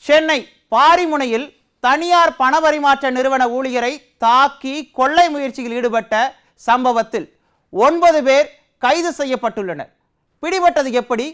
சென்னை பாரிமுனையில் தனியார் பணபரிமாற்ற நிறுவன ஊழியரை தாக்கி கொள்ளை முயற்சியில் ஈடுபட்ட சம்பவத்தில் ஒன்பது பேர் கைது செய்யப்பட்டுள்ளனர் பிடிபட்டது எப்படி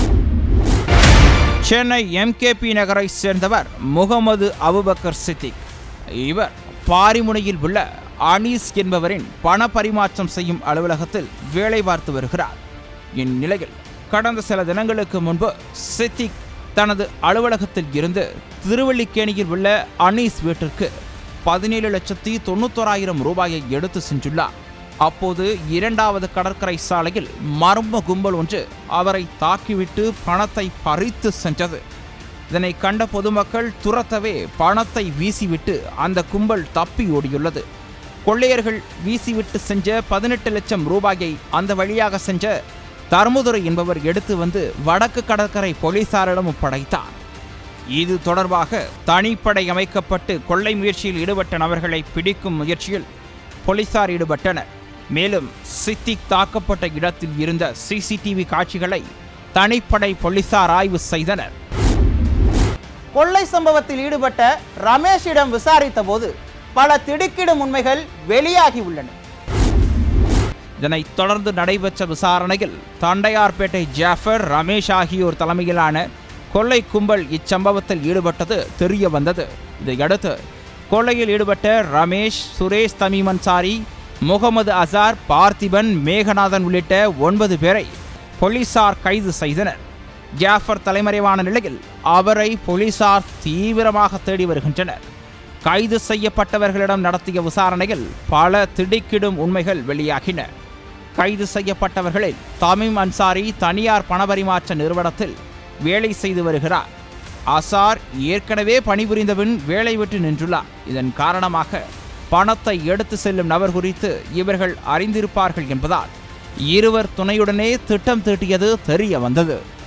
சென்னை எம்கேபி நகரை சேர்ந்தவர் முகமது அபுபக்கர் சித்திக் இவர் பாரிமுனையில் உள்ள அனீஸ் என்பவரின் பண பரிமாற்றம் செய்யும் அலுவலகத்தில் வேலை பார்த்து வருகிறார் இந்நிலையில் கடந்த சில தினங்களுக்கு முன்பு சித்திக் தனது அலுவலகத்தில் இருந்து திருவல்லிக்கேணியில் உள்ள அனீஸ் வீட்டிற்கு பதினேழு லட்சத்தி தொண்ணூத்தோராயிரம் ரூபாயை எடுத்து சென்றுள்ளார் அப்போது இரண்டாவது கடற்கரை சாலையில் மர்ம கும்பல் ஒன்று அவரை தாக்கிவிட்டு பணத்தை பறித்து சென்றது இதனை கண்ட பொதுமக்கள் துரத்தவே பணத்தை வீசிவிட்டு அந்த கும்பல் தப்பி ஓடியுள்ளது கொள்ளையர்கள் வீசிவிட்டு சென்ற பதினெட்டு லட்சம் ரூபாயை அந்த வழியாக சென்ற தர்மதுரை என்பவர் எடுத்து வந்து வடக்கு கடற்கரை போலீசாரிடம் ஒப்படைத்தார் இது தொடர்பாக தனிப்படை அமைக்கப்பட்டு கொள்ளை முயற்சியில் ஈடுபட்ட நபர்களை பிடிக்கும் முயற்சியில் போலீசார் ஈடுபட்டனர் மேலும் சித்திக் தாக்கப்பட்ட இடத்தில் இருந்த சிசிடிவி காட்சிகளை தனிப்படை போலீசார் ஆய்வு செய்தனர் கொள்ளை சம்பவத்தில் ஈடுபட்ட ரமேஷிடம் விசாரித்த போது பல திடுக்கிடும் உண்மைகள் வெளியாகி உள்ளன இதனைத் தொடர்ந்து நடைபெற்ற விசாரணையில் தண்டையார்பேட்டை ஜாஃபர் ரமேஷ் ஆகியோர் தலைமையிலான கொள்ளை கும்பல் இச்சம்பவத்தில் ஈடுபட்டது தெரிய வந்தது இதையடுத்து கொள்ளையில் ஈடுபட்ட ரமேஷ் சுரேஷ் தமீம் அன்சாரி முகமது அசார் பார்த்திபன் மேகநாதன் உள்ளிட்ட ஒன்பது பேரை போலீசார் கைது செய்தனர் ஜாஃபர் தலைமறைவான நிலையில் அவரை போலீசார் தீவிரமாக தேடி வருகின்றனர் கைது செய்யப்பட்டவர்களிடம் நடத்திய விசாரணையில் பல திடுக்கிடும் உண்மைகள் வெளியாகின கைது செய்யப்பட்டவர்களில் தமீம் அன்சாரி தனியார் பணபரிமாற்ற நிறுவனத்தில் வேலை செய்து வருகிறார் அசார் ஏற்கனவே பணிபுரிந்தபின் வேலை விட்டு நின்றுள்ளார் இதன் காரணமாக பணத்தை எடுத்து செல்லும் நபர் குறித்து இவர்கள் அறிந்திருப்பார்கள் என்பதால் இருவர் துணையுடனே திட்டம் தீட்டியது தெரிய வந்தது